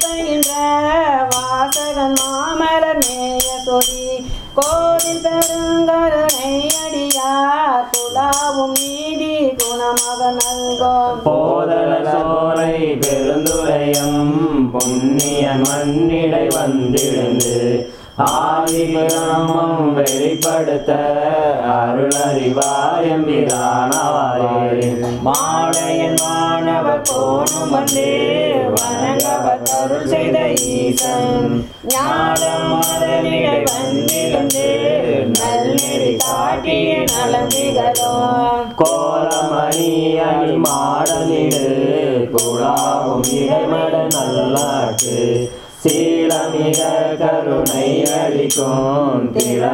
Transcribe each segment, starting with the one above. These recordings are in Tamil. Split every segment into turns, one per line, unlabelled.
வாழ்த்துகின்ற வாசகன் மாமலர் மேய சொதி கோவில் பெருங்கருணை அடியார் குலாவும் நீதி குணமாக நல்கும்
போதல சோலை பெருந்துரையம் புண்ணியன் மண்ணிடை வந்திருந்து ஆதிகிராமம் வெளிப்படுத்த அருளறிவாயம்பிரானவாரே
மாடையன் மாணவர் போனும் வந்து வணங்கவர் அருள் செய்த ஈசன் ஞானம் மதனிடை வந்திருந்து நல்நெறி காட்டிய நலந்திகளும்
கோலமணி அணி மாடனிடு குழாவும் இடைமட நல்லாட்டு சீலமிக கருணை அளிக்கும்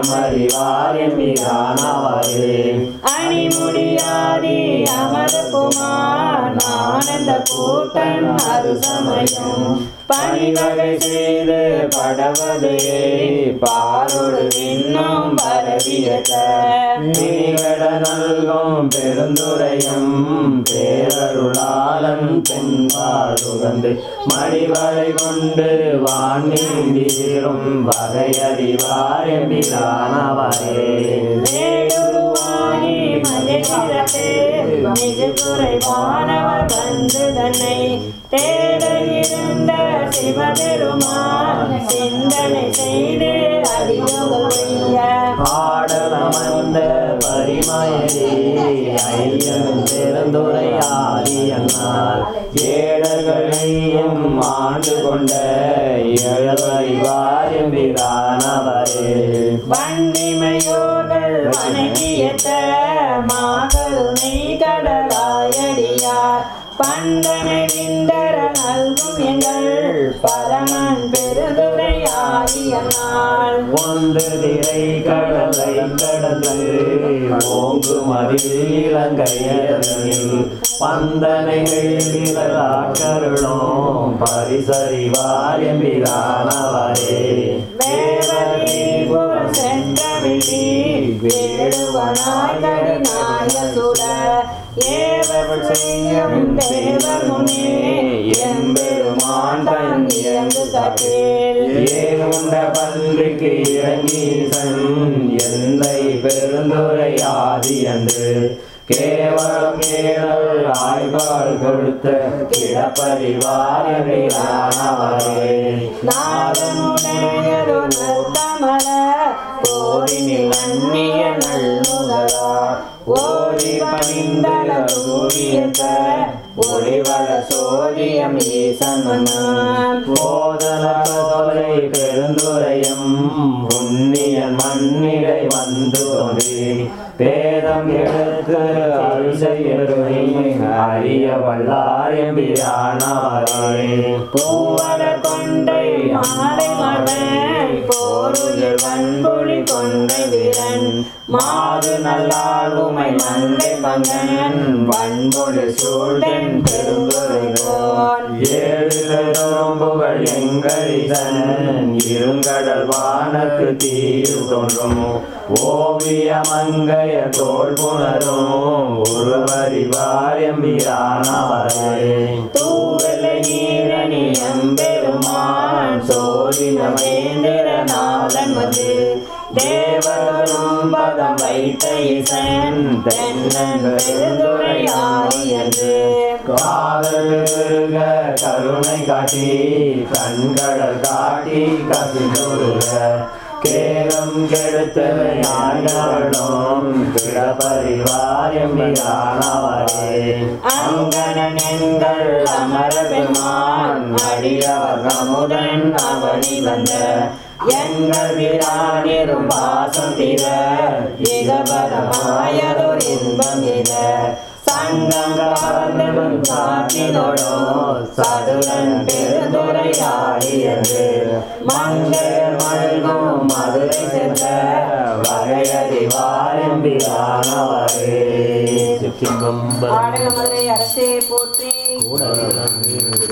திறமறிவாரே
அணிமுடியாதி அமரகுமார் ஆனந்த கூட்டன் அருசமயம் பணிவகை செய்து படவது பாரோடு விண்ணும் பரவியத
நீகட நல்கும் பெருந்துரையும் பேரருளாளன் பெண்பாடுகந்து மணிவரை கொண்டு வான்மீண்டீரும் வகையறிவார் எம்பிரானவரே
வேடுருவாகி மதிக்கிறப்பே மிகு குறைவானவர் வந்து தன்னை தேட இருந்த சிவபெருமான் சிந்தனை செய்து அடியோக
ஆடலமர்ந்த பரிமயரே ஐயன் பெருந்துரையாரியனால் ஏழர்களையும் ஆண்டு கொண்ட ஏழறிவார் எம்பிரானவரே
வண்டிமையோர்கள் வணங்கியத்த மாகருணை கடலாயடியார் பண்டனை விந்தர நல்கும் எங்கள் பரமன் பெருதுரையாரிய நாள்
ஒன்று திரை கடலை கடந்து ஓங்கு மதில் இலங்கையரில் பந்தனைகள் கருளும் பரிசறிவார் எம்பிரானவரே
வேவதி புறம் சென்றவிழி வேடுவனாய் கடினாய சுட ஏவர் செய்யும் தேவர் முனே எம்பெருமான் தன் இயங்கு கட்டில்
ஏகுண்ட பன்றிக்கு இறங்கி சன் எந்தை பெருந்துரை ஆதி என்று கேவலம் கேளல் ஆய்வாள் கொடுத்த கிடப்பறிவாரே
நாதனுடையதோ நத்தமல கோரினில் நன்னிய நல்முதலார் ஓரி பணிந்தல தூரியத்த ஒளிவள சோதியம் ஈசமனான்
போதல சோலை பெருந்துரையும் புண்ணியன் மண்ணிடை வந்து தோன்றி பேதம் எடுத்து அரிசையருமை அறிய வல்லாரெம்பிரானாரே
பூவட கொண்டை மாலை மகன் போருயிர் வன்புலி கொண்டை வீரன் மாது நல்லாளுமை மந்தை பங்கன் வன்பொழி சூழ்தன் பெருங்குறைகோன்
ஏழுகள் எங்களிதன் இருங்கடல் வானக்கு தீர் தோன்றும் ஓவிய மங்கைய தோல் புணரும் ஒருவரிவார் எம்பிரானவரே
தூவலை நீரணி எம்பெருமான் சோதின வேந்திர நாதன் வந்து தேவரும் பதம் வைத்த இசன் தென்னன் பெருந்துரையாய் என்று
காதல்க கருணை காட்டி கண்கடல் காட்டி கசிந்துருக கேரம் கெடுத்த ஞானம் கிடப்பறிவார் எம்பிரானவரே
அங்கனன் எங்கள் அமர பெருமான் அடியவர் அமுதன் அவனி வந்த எங்கள் விரானிரும் வாசம் திர இகபரமாயதொரு இன்பம் இத சங்கம் கவர்ந்தவன் காட்டினோடோ சதுரன் பெருந்துரையாடியது மங்கையர் மல்கும் மதுரை சென்ற வகையறிவார் எம்பிரானவரே
சிம்பம்பரம்
ஆடக மதுரை அரசே போற்றி